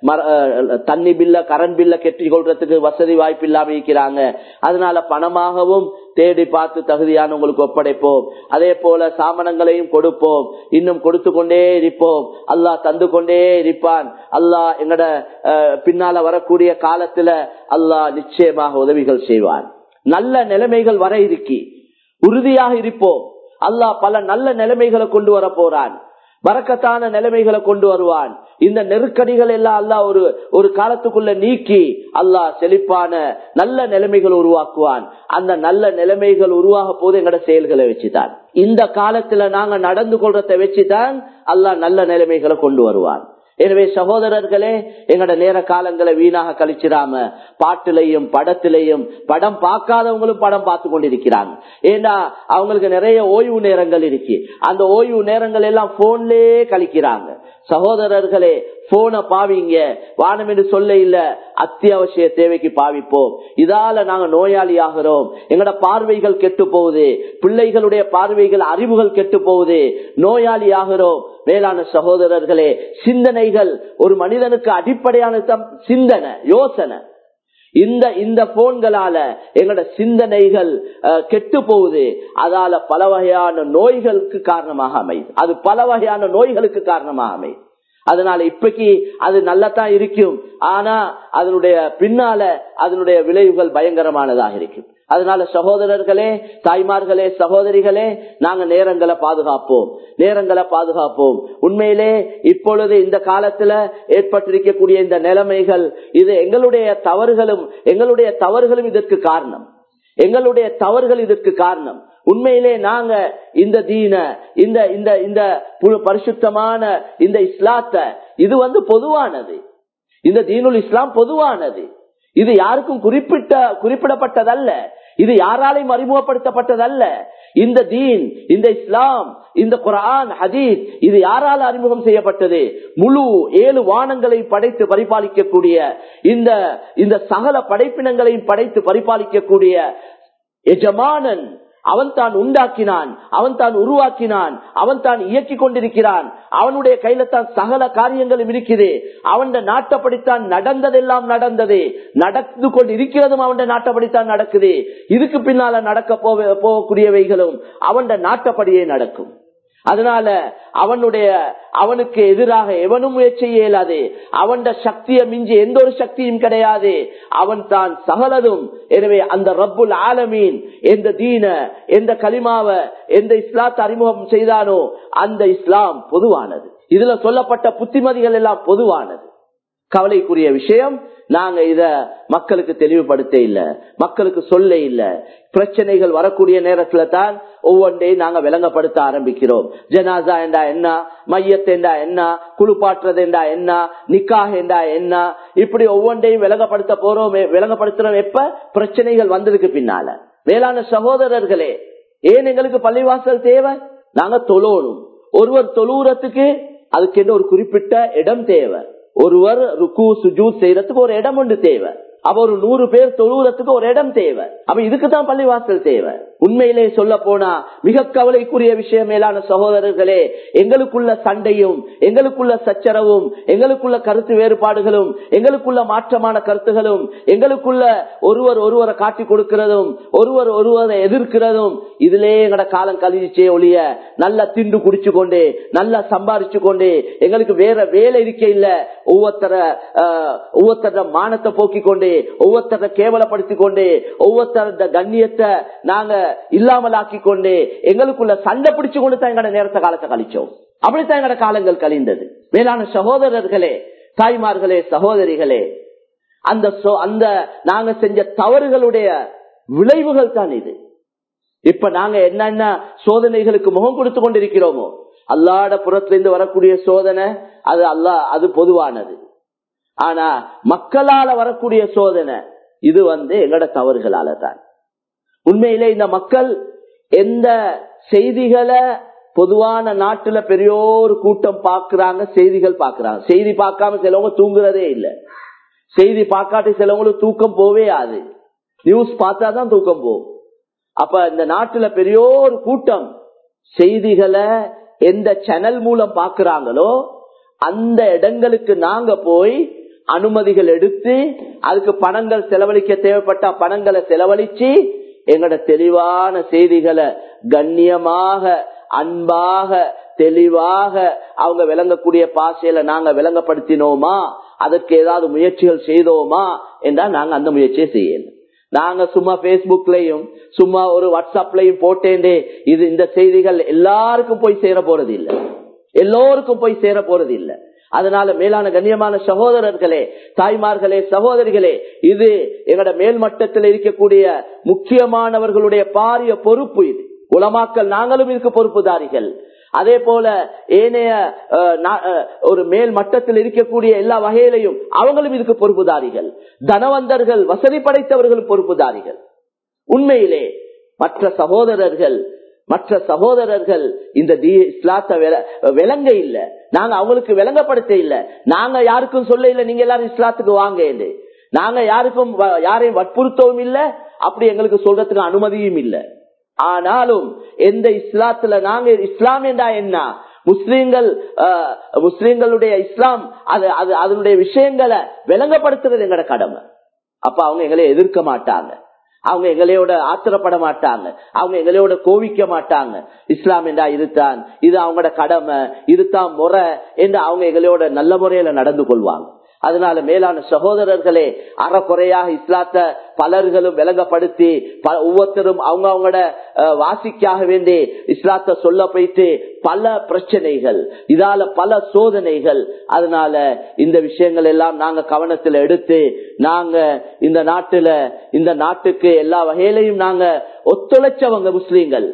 தண்ணி பில்ல கரண்ட் பில்ல கெட்டி கொள்றதுக்கு வசதி வாய்ப்பு இல்லாம இருக்கிறாங்க அதனால பணமாகவும் தேடி பார்த்து தகுதியானவங்களுக்கு ஒப்படைப்போம் அதே போல சாமனங்களையும் கொடுப்போம் இன்னும் கொடுத்து கொண்டே இருப்போம் அல்லாஹ் தந்து கொண்டே இருப்பான் அல்லாஹ் எங்கட பின்னால வரக்கூடிய காலத்துல அல்லாஹ் நிச்சயமாக உதவிகள் செய்வான் நல்ல நிலைமைகள் வர இருக்கி உறுதியாக இருப்போம் அல்லாஹ் பல நல்ல நிலைமைகளை கொண்டு வர போறான் வரக்கத்தான நிலைமைகளை கொண்டு வருவான் இந்த நெருக்கடிகள் எல்லாம் அல்லாஹ் ஒரு ஒரு காலத்துக்குள்ள நீக்கி அல்லாஹ் செழிப்பான நல்ல நிலைமைகள் உருவாக்குவான் அந்த நல்ல நிலைமைகள் உருவாக போது எங்கட செயல்களை வச்சுதான் இந்த காலத்துல நாங்க நடந்து கொள்றத வச்சுதான் அல்லாஹ் நல்ல நிலைமைகளை கொண்டு வருவான் எனவே சகோதரர்களே எங்கட நேர காலங்களை வீணாக கழிச்சிடாம பாட்டுலையும் படத்திலையும் படம் பார்க்காதவங்களும் படம் பார்த்து கொண்டிருக்கிறாங்க ஏன்னா அவங்களுக்கு நிறைய ஓய்வு நேரங்கள் இருக்கு அந்த ஓய்வு நேரங்கள் எல்லாம் போன்லயே கழிக்கிறாங்க சகோதரர்களே போனை பாவிங்க வானம் என்று சொல்ல இல்ல அத்தியாவசிய தேவைக்கு பாவிப்போம் இதால நாங்க நோயாளி ஆகிறோம் எங்கட பார்வைகள் கெட்டு போகுது பிள்ளைகளுடைய பார்வைகள் அறிவுகள் கெட்டு போகுது நோயாளி ஆகிறோம் மேலான சகோதரர்களே சிந்தனைகள் ஒரு மனிதனுக்கு அடிப்படையான சிந்தனை யோசனை இந்த இந்த போன்களால எங்களோட சிந்தனைகள் கெட்டு போகுது அதால பல வகையான நோய்களுக்கு காரணமாக அமையுது அது பல வகையான நோய்களுக்கு காரணமாக அமையுது அதனால இப்பக்கு அது நல்லதான் இருக்கும் ஆனா அதனுடைய பின்னால அதனுடைய விளைவுகள் பயங்கரமானதாக இருக்கும் அதனால சகோதரர்களே தாய்மார்களே சகோதரிகளே நாங்க நேரங்களை பாதுகாப்போம் நேரங்களை பாதுகாப்போம் உண்மையிலே இப்பொழுது இந்த காலத்துல ஏற்பட்டிருக்கக்கூடிய இந்த நிலைமைகள் இது எங்களுடைய தவறுகளும் எங்களுடைய தவறுகளும் இதற்கு காரணம் எங்களுடைய தவறுகள் இதற்கு காரணம் உண்மையிலே நாங்க இந்த தீன இந்த இந்த இந்த பரிசுத்தமான இந்த இஸ்லாத்த இது வந்து பொதுவானது இந்த தீனுல் இஸ்லாம் பொதுவானது இது யாருக்கும் குறிப்பிட்ட குறிப்பிடப்பட்டதல்ல இது யாராலையும் அறிமுகப்படுத்தப்பட்டதல்ல இந்த தீன் இந்த இஸ்லாம் இந்த குரான் ஹதீஸ் இது யாரால் அறிமுகம் செய்யப்பட்டது முழு ஏழு வானங்களை படைத்து பரிபாலிக்கக்கூடிய இந்த இந்த சகல படைப்பினங்களையும் படைத்து பரிபாலிக்கக்கூடிய எஜமானன் அவன் தான் உண்டாக்கினான் அவன் தான் உருவாக்கினான் அவன் தான் இயக்கி கொண்டிருக்கிறான் அவனுடைய கையில தான் சகல காரியங்களும் இருக்குது அவன் நாட்டப்படித்தான் நடந்ததெல்லாம் நடந்தது நடந்து கொண்டு இருக்கிறதும் அவன் நாட்டப்படித்தான் நடக்குது இதுக்கு பின்னால நடக்க போகக்கூடியவைகளும் அவன் நாட்டப்படியே நடக்கும் அதனால அவனுடைய அவனுக்கு எதிராக எவனும் முயற்சி இயலாது அவன் சக்தியை மிஞ்சி எந்த ஒரு சக்தியும் கிடையாது அவன் தான் சகலதும் எனவே அந்த ரப்புல் ஆலமீன் எந்த தீன எந்த கலிமாவ எந்த இஸ்லாத்தை அறிமுகம் செய்தானோ அந்த இஸ்லாம் பொதுவானது இதுல சொல்லப்பட்ட புத்திமதிகள் எல்லாம் பொதுவானது கவலைக்குரிய விஷயம் நாங்க இத மக்களுக்கு தெளிவுபடுத்த இல்ல மக்களுக்கு சொல்ல இல்ல பிரச்சனைகள் வரக்கூடிய நேரத்துல தான் ஒவ்வொன்றையும் நாங்க விளங்கப்படுத்த ஆரம்பிக்கிறோம் ஜனாசா என்றா என்ன மையத் என்றா என்ன குளிப்பாட்டுறது என்றா என்ன நிக்காக என்றா என்ன இப்படி ஒவ்வொன்றையும் விளங்கப்படுத்த போறோம் விளங்கப்படுத்துறோம் எப்ப பிரச்சனைகள் வந்ததுக்கு பின்னால வேளாண் சகோதரர்களே ஏன் எங்களுக்கு பள்ளிவாசல் தேவை நாங்க தொழணும் ஒருவர் தொழுறதுக்கு அதுக்கு ஒரு குறிப்பிட்ட இடம் தேவை ஒருவர் ருக்கு சுஜூத் செய்யறதுக்கு ஒரு இடம் ஒன்று தேவை அப்ப ஒரு நூறு பேர் தொழுகிறதுக்கு ஒரு இடம் தேவை அப்ப இதுக்கு தான் பள்ளிவாசல் தேவை உண்மையிலே சொல்ல போனா மிக கவலைக்குரிய விஷயம் மேலான சகோதரர்களே எங்களுக்குள்ள சண்டையும் எங்களுக்குள்ள சச்சரவும் எங்களுக்குள்ள கருத்து வேறுபாடுகளும் எங்களுக்குள்ள மாற்றமான கருத்துகளும் எங்களுக்குள்ள ஒருவர் ஒருவரை காட்டி கொடுக்கிறதும் ஒருவர் ஒருவரை எதிர்க்கிறதும் இதிலே எங்கட காலம் கழிச்சே ஒழிய நல்லா திண்டு குடிச்சு கொண்டு நல்லா சம்பாரிச்சு கொண்டு எங்களுக்கு வேற வேலை இருக்க இல்ல ஒவ்வொருத்தர ஒவ்வொருத்தர மானத்தை போக்கிக் கொண்டு ஒவ்வொருத்தர கேவலப்படுத்தி கொண்டு ஒவ்வொருத்தர கண்ணியத்தை நாங்க இல்லாமல் ஆக்கி கொண்டு எங்களுக்குள்ள சண்டை பிடிச்சு கொண்டு தான் எங்கட நேரத்தை காலத்தை கழிச்சோம் அப்படித்தான் எங்கட காலங்கள் கழிந்தது மேலான சகோதரர்களே தாய்மார்களே சகோதரிகளே அந்த அந்த நாங்க செஞ்ச தவறுகளுடைய விளைவுகள் தான் இது இப்ப நாங்க என்னென்ன சோதனைகளுக்கு முகம் கொடுத்து கொண்டிருக்கிறோமோ அல்லாட புறத்திலிருந்து வரக்கூடிய சோதனை அது அல்லா அது பொதுவானது ஆனா மக்களால வரக்கூடிய சோதனை இது வந்து எங்கட தவறுகளால தான் உண்மையிலே இந்த மக்கள் எந்த செய்திகளை பொதுவான நாட்டுல பெரியோரு கூட்டம் பாக்குறாங்க செய்திகள் பாக்குறாங்க செய்தி பார்க்காம சிலவங்க தூங்குறதே இல்லை செய்தி பார்க்காட்டி சிலவங்களுக்கு தூக்கம் போவே ஆகுது நியூஸ் பார்த்தாதான் தூக்கம் போகும் அப்ப இந்த நாட்டுல பெரியோரு கூட்டம் செய்திகளை எந்த சேனல் மூலம் பாக்குறாங்களோ அந்த இடங்களுக்கு நாங்க போய் அனுமதிகள் எடுத்து அதுக்கு பணங்கள் செலவழிக்க தேவைப்பட்ட பணங்களை செலவழிச்சு எங்கட தெளிவான செய்திகளை கண்ணியமாக அன்பாக தெளிவாக அவங்க விளங்கக்கூடிய பாசையில நாங்க விளங்கப்படுத்தினோமா அதற்கு ஏதாவது முயற்சிகள் செய்தோமா என்றால் நாங்க அந்த முயற்சியை செய்யணும் நாங்க சும்மா பேஸ்புக்லயும் சும்மா ஒரு வாட்ஸ்அப்லயும் போட்டேண்டே இது இந்த செய்திகள் எல்லாருக்கும் போய் சேர போறது இல்லை எல்லோருக்கும் போய் சேர போறது இல்லை அதனால மேலான கண்ணியமான சகோதரர்களே தாய்மார்களே சகோதரிகளே இது எங்கட மேல்மட்டத்தில் இருக்கக்கூடிய முக்கியமானவர்களுடைய பாரிய பொறுப்பு இது உலமாக்கல் நாங்களும் இதுக்கு பொறுப்புதாரிகள் அதே போல ஏனைய ஒரு மேல் மட்டத்தில் இருக்கக்கூடிய எல்லா வகையிலையும் அவங்களும் இதுக்கு பொறுப்புதாரிகள் தனவந்தர்கள் வசதி படைத்தவர்களும் பொறுப்புதாரிகள் உண்மையிலே மற்ற சகோதரர்கள் மற்ற சகோதரர்கள் இந்த தி இஸ்லாத்த விளங்க இல்ல நாங்க அவங்களுக்கு விளங்கப்படுத்த இல்ல நாங்க யாருக்கும் சொல்ல இல்ல நீங்க எல்லாரும் இஸ்லாத்துக்கு வாங்க என்று நாங்க யாருக்கும் யாரையும் வற்புறுத்தவும் இல்ல அப்படி எங்களுக்கு சொல்றதுக்கு அனுமதியும் இல்லை ஆனாலும் எந்த இஸ்லாத்துல நாங்க இஸ்லாம் என்றா என்ன முஸ்லீம்கள் முஸ்லீம்களுடைய இஸ்லாம் அது அது அதனுடைய விஷயங்களை விளங்கப்படுத்துறது எங்கட கடமை அப்ப அவங்க எங்களை எதிர்க்க மாட்டாங்க அவங்க எங்களையோட ஆத்திரப்பட மாட்டாங்க அவங்க எங்களையோட கோவிக்க மாட்டாங்க இஸ்லாம் என்றா இதுதான் இது அவங்களோட கடமை இதுதான் முறை என்று அவங்க எங்களோட நல்ல முறையில நடந்து கொள்வாங்க அதனால மேலான சகோதரர்களே அறக்குறையாக இஸ்லாத்த பலர்களும் விளங்கப்படுத்தி ஒவ்வொருத்தரும் அவங்க அவங்களோட வாசிக்காக வேண்டி இஸ்லாத்த சொல்ல போயிட்டு பல பிரச்சனைகள் இதால பல சோதனைகள் அதனால இந்த விஷயங்கள் எல்லாம் நாங்க கவனத்துல எடுத்து நாங்க இந்த நாட்டுல இந்த நாட்டுக்கு எல்லா வகையிலையும் நாங்க ஒத்துழைச்சவங்க முஸ்லீம்கள்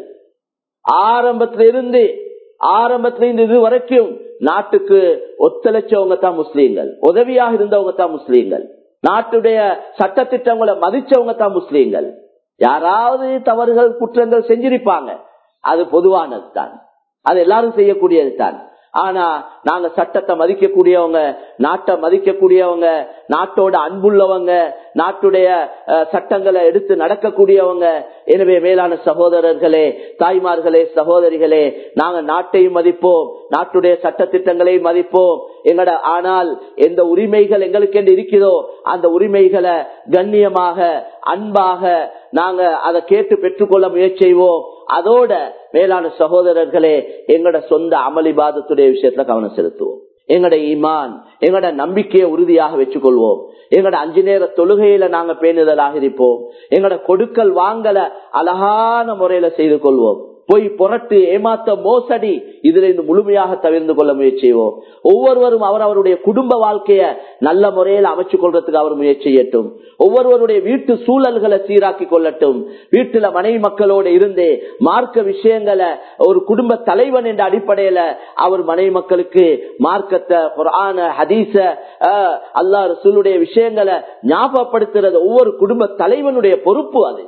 ஆரம்பத்தில இருந்து ஆரம்பத்தில இருந்து இது வரைக்கும் நாட்டுக்கு ஒத்துழைச்சவங்க தான் முஸ்லீம்கள் உதவியாக இருந்தவங்க தான் முஸ்லீம்கள் நாட்டுடைய சட்டத்திட்டங்களை மதிச்சவங்க தான் முஸ்லீம்கள் யாராவது தவறுகள் குற்றங்கள் செஞ்சிருப்பாங்க அது பொதுவானது தான் அது எல்லாரும் செய்யக்கூடியது தான் ஆனா நாங்க சட்டத்தை மதிக்கக்கூடியவங்க நாட்டை மதிக்கக்கூடியவங்க நாட்டோட அன்புள்ளவங்க நாட்டுடைய சட்டங்களை எடுத்து நடக்கக்கூடியவங்க எனவே மேலான சகோதரர்களே தாய்மார்களே சகோதரிகளே நாங்க நாட்டையும் மதிப்போம் நாட்டுடைய சட்டத்திட்டங்களையும் மதிப்போம் எங்கட ஆனால் எந்த உரிமைகள் எங்களுக்கு என்று இருக்கிறதோ அந்த உரிமைகளை கண்ணியமாக அன்பாக நாங்க அதை கேட்டு பெற்றுக்கொள்ள முயற்சி செய்வோம் அதோட மேலான சகோதரர்களே எங்கட சொந்த அமளிபாதத்துடைய விஷயத்துல கவனம் செலுத்துவோம் எங்கட ஈமான் எங்கட நம்பிக்கையை உறுதியாக வச்சுக்கொள்வோம் எங்கட அஞ்சு நேர தொழுகையில நாங்க பேணுதலாக இருப்போம் எங்கட கொடுக்கல் வாங்கல அழகான முறையில செய்து கொள்வோம் பொய் புரட்டு ஏமாத்த மோசடி இதுல இருந்து முழுமையாக தவிர்த்து கொள்ள முயற்சி செய்வோம் ஒவ்வொருவரும் அவர் அவருடைய குடும்ப வாழ்க்கைய நல்ல முறையில் அமைச்சு கொள்றதுக்கு அவர் முயற்சி செய்யட்டும் ஒவ்வொருவருடைய வீட்டு சூழல்களை சீராக்கி கொள்ளட்டும் வீட்டுல மனைவி மக்களோடு இருந்து மார்க்க விஷயங்களை ஒரு குடும்ப தலைவன் என்ற அடிப்படையில அவர் மனைவி மக்களுக்கு மார்க்கத்தை குரான ஹதீச அல்லா ரசூலுடைய விஷயங்களை ஞாபகப்படுத்துறது ஒவ்வொரு குடும்ப தலைவனுடைய பொறுப்பு அது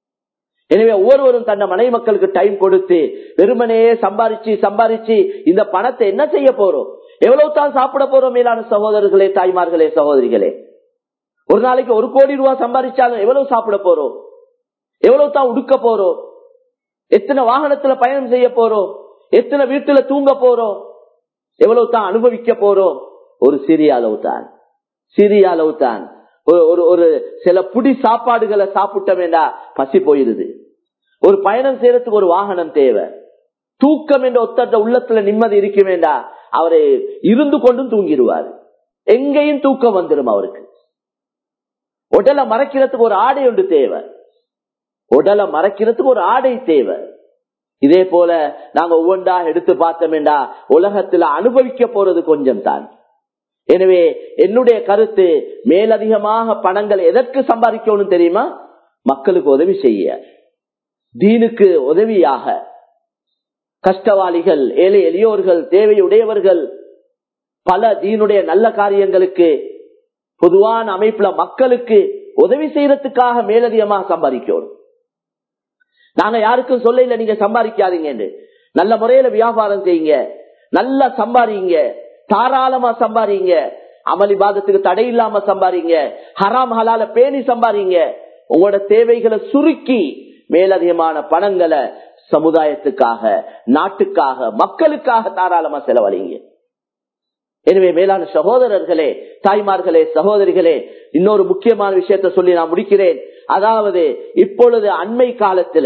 எனவே ஒவ்வொருவரும் தன்னை மனை மக்களுக்கு டைம் கொடுத்து வெறுமனையே சம்பாரிச்சு சம்பாரிச்சு இந்த பணத்தை என்ன செய்ய போறோம் எவ்வளவு தான் சாப்பிட போறோம் மேலான சகோதரர்களே தாய்மார்களே சகோதரிகளே ஒரு நாளைக்கு ஒரு கோடி ரூபாய் சம்பாதிச்சாலும் எவ்வளவு சாப்பிட போறோம் எவ்வளவு தான் உடுக்க போறோம் எத்தனை வாகனத்துல பயணம் செய்ய போறோம் எத்தனை வீட்டுல தூங்க போறோம் எவ்வளவு தான் அனுபவிக்க போறோம் ஒரு சிறிய அளவு தான் சிறிய அளவு தான் ஒரு ஒரு சில புடி சாப்பாடுகளை சாப்பிட்ட வேண்டா பசி போயிருது ஒரு பயணம் செய்யறதுக்கு ஒரு வாகனம் தேவை தூக்கம் என்ற ஒத்தட்ட உள்ளத்துல நிம்மதி இருக்க வேண்டா அவரை இருந்து கொண்டும் தூங்கிடுவார் எங்கேயும் தூக்கம் வந்துடும் அவருக்கு உடலை மறைக்கிறதுக்கு ஒரு ஆடை ஒன்று தேவை உடலை மறைக்கிறதுக்கு ஒரு ஆடை தேவை இதே போல நாங்க ஒவ்வொன்றா எடுத்து பார்த்தோம்டா உலகத்துல அனுபவிக்க போறது கொஞ்சம் தான் எனவே என்னுடைய கருத்து மேலதிகமாக பணங்கள் எதற்கு சம்பாதிக்கணும் தெரியுமா மக்களுக்கு உதவி செய்ய தீனுக்கு உதவியாக கஷ்டவாளிகள் ஏழை எளியோர்கள் தேவையுடையவர்கள் பல தீனுடைய நல்ல காரியங்களுக்கு பொதுவான அமைப்புல மக்களுக்கு உதவி செய்யறதுக்காக மேலதிகமாக சம்பாதிக்கணும் நாங்க யாருக்கும் சொல்ல நீங்க சம்பாதிக்காதீங்க நல்ல முறையில வியாபாரம் செய்யுங்க நல்லா சம்பாதிங்க தாராளமா சம்பாதிங்க அமளி பாதத்துக்கு தடை இல்லாம சம்பாதிங்க ஹராம் ஹலால பேணி சம்பாதிங்க உங்களோட தேவைகளை சுருக்கி மேலதிகமான பணங்களை சமுதாயத்துக்காக நாட்டுக்காக மக்களுக்காக தாராளமா செலவழிங்க எனவே மேலான சகோதரர்களே தாய்மார்களே சகோதரிகளே இன்னொரு முக்கியமான விஷயத்த சொல்லி நான் முடிக்கிறேன் அதாவது இப்பொழுது அண்மை காலத்துல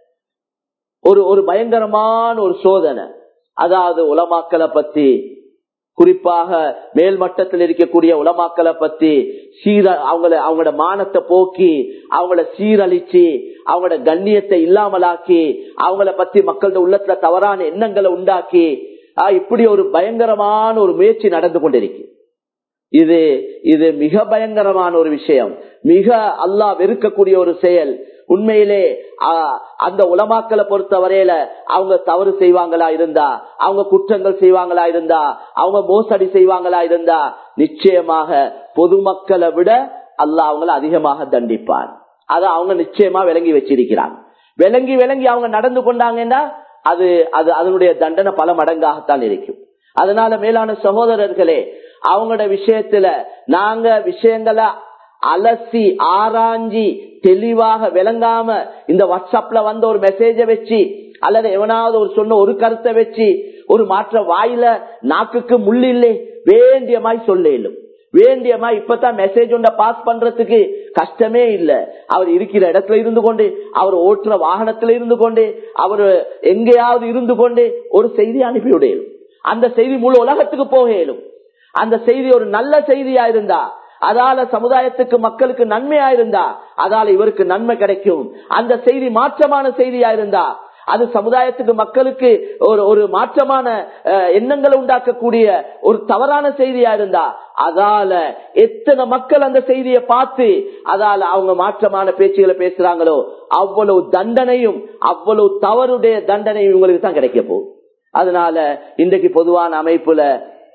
ஒரு ஒரு பயங்கரமான ஒரு சோதனை அதாவது உலமாக்களை பத்தி குறிப்பாக மேல் மட்டத்தில் இருக்கக்கூடிய உலமாக்களை பத்தி சீர அவங்கள அவங்களோட மானத்தை போக்கி அவங்கள சீரழிச்சு அவங்களோட கண்ணியத்தை இல்லாமலாக்கி அவங்கள பத்தி மக்களோட உள்ளத்துல தவறான எண்ணங்களை உண்டாக்கி இப்படி ஒரு பயங்கரமான ஒரு முயற்சி நடந்து கொண்டிருக்கு இது இது மிக பயங்கரமான ஒரு விஷயம் மிக அல்லாஹ் வெறுக்கக்கூடிய ஒரு செயல் உண்மையிலே அந்த உலமாக்களை பொறுத்த வரையில அவங்க தவறு செய்வாங்களா இருந்தா அவங்க குற்றங்கள் செய்வாங்களா இருந்தா அவங்க மோசடி செய்வாங்களா இருந்தா நிச்சயமாக பொதுமக்களை விட அல்லாஹ் அவங்களை அதிகமாக தண்டிப்பார் அதை அவங்க நிச்சயமா விளங்கி வச்சிருக்கிறாங்க விளங்கி விளங்கி அவங்க நடந்து கொண்டாங்கன்னா அது அது அதனுடைய தண்டனை பல மடங்காகத்தான் இருக்கும் அதனால மேலான சகோதரர்களே அவங்களோட விஷயத்துல நாங்க விஷயங்களை அலசி ஆராய்ஞ்சி தெளிவாக விளங்காம இந்த வாட்ஸ்அப்ல வந்த ஒரு மெசேஜ வச்சு அல்லது எவனாவது ஒரு சொன்ன ஒரு கருத்தை வச்சு ஒரு மாற்ற வாயில நாக்குக்கு முள்ளில்லை வேண்டியமாய் சொல்லும் வேண்டியமா இப்பதான் மெசேஜ் ஒன்றை பாஸ் பண்றதுக்கு கஷ்டமே இல்ல அவர் இருக்கிற இடத்துல இருந்து கொண்டு அவர் ஓட்டுற வாகனத்துல இருந்து கொண்டு அவர் எங்கேயாவது இருந்து கொண்டு ஒரு செய்தி அனுப்பிவிடையும் அந்த செய்தி முழு உலகத்துக்கு போக இயலும் அந்த செய்தி ஒரு நல்ல செய்தியா இருந்தா அதால சமுதாயத்துக்கு மக்களுக்கு நன்மையா இருந்தா அதால இவருக்கு நன்மை கிடைக்கும் அந்த செய்தி மாற்றமான செய்தியா இருந்தா அது சமுதாயத்துக்கு மக்களுக்கு ஒரு ஒரு மாற்றமான எண்ணங்களை உண்டாக்கக்கூடிய ஒரு தவறான செய்தியா இருந்தா அதால எத்தனை மக்கள் அந்த செய்தியை பார்த்து அதால அவங்க மாற்றமான பேச்சுகளை பேசுறாங்களோ அவ்வளவு தண்டனையும் அவ்வளவு தவறுடைய தண்டனையும் இவங்களுக்கு தான் கிடைக்க போகும் அதனால இன்றைக்கு பொதுவான அமைப்புல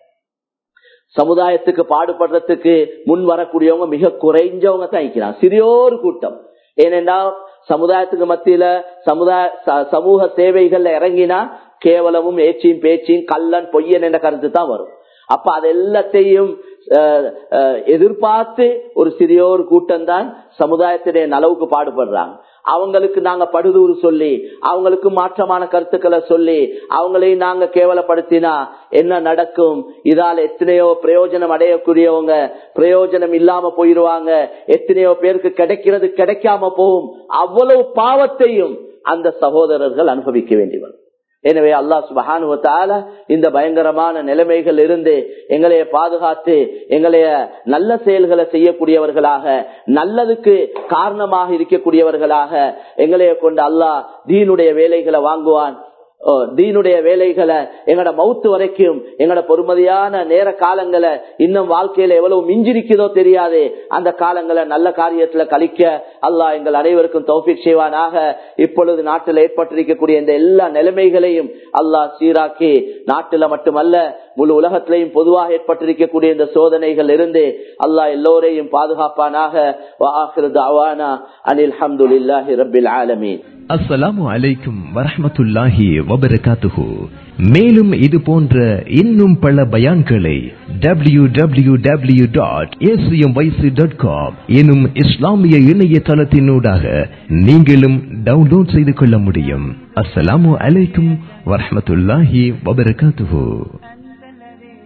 சமுதாயத்துக்கு பாடுபடுறதுக்கு முன் வரக்கூடியவங்க மிக குறைஞ்சவங்க தான் இருக்கிறாங்க சிறியோரு கூட்டம் ஏனென்றா சமுதாயத்துக்கு மத்தியில சமுதாய சமூக சேவைகள்ல இறங்கினா கேவலமும் ஏச்சியும் பேச்சியும் கல்லன் பொய்யன் என்ற கருத்து தான் வரும் அப்ப அது எல்லாத்தையும் எதிர்பார்த்து ஒரு சிறியோர் கூட்டம் தான் சமுதாயத்தினுடைய நலவுக்கு பாடுபடுறாங்க அவங்களுக்கு நாங்க படுதூறு சொல்லி அவங்களுக்கு மாற்றமான கருத்துக்களை சொல்லி அவங்களையும் நாங்க கேவலப்படுத்தினா என்ன நடக்கும் இதால எத்தனையோ பிரயோஜனம் அடையக்கூடியவங்க பிரயோஜனம் இல்லாம போயிருவாங்க எத்தனையோ பேருக்கு கிடைக்கிறது கிடைக்காம போகும் அவ்வளவு பாவத்தையும் அந்த சகோதரர்கள் அனுபவிக்க வேண்டியவர் எனவே அல்லா சுபஹானுவத்தால இந்த பயங்கரமான நிலைமைகள் இருந்து எங்களைய பாதுகாத்து எங்களைய நல்ல செயல்களை செய்யக்கூடியவர்களாக நல்லதுக்கு காரணமாக இருக்கக்கூடியவர்களாக எங்களைய கொண்டு அல்லாஹ் தீனுடைய வேலைகளை வாங்குவான் தீனுடைய வேலைகளை எங்கட மவுத்து வரைக்கும் எங்கட பொறுமதியான நேர காலங்களை இன்னும் வாழ்க்கையில எவ்வளவு மிஞ்சிருக்குதோ தெரியாது அந்த காலங்களை நல்ல காரியத்துல கழிக்க அல்லாஹ் எங்கள் அனைவருக்கும் தௌஃபிக் செய்வானாக இப்பொழுது நாட்டில் ஏற்பட்டிருக்கக்கூடிய இந்த எல்லா நிலைமைகளையும் அல்லாஹ் சீராக்கி நாட்டில மட்டுமல்ல முழு உலகத்திலையும் பொதுவாக ஏற்பட்டிருக்கக்கூடிய இந்த சோதனைகள் இருந்து அல்லாஹ் எல்லோரையும் பாதுகாப்பானாக அனில் அஹமதுல்லாஹி ரபில் ஆலமீன் அஸ்ஸலாமு அலைக்கும் வரஹ்மத்துல்லாஹி வபரகாத்துஹு மேலும் இது போன்ற இன்னும் பல பயான்களை W W W dot dot com எனும் இஸ்லாமிய இணையதளத்தினூடாக நீங்களும் டவுன்லோட் செய்து கொள்ள முடியும் அஸ்ஸலாமு அலைக்கும் வரஹ்மத்துல்லாஹி வபரகாத்துஹு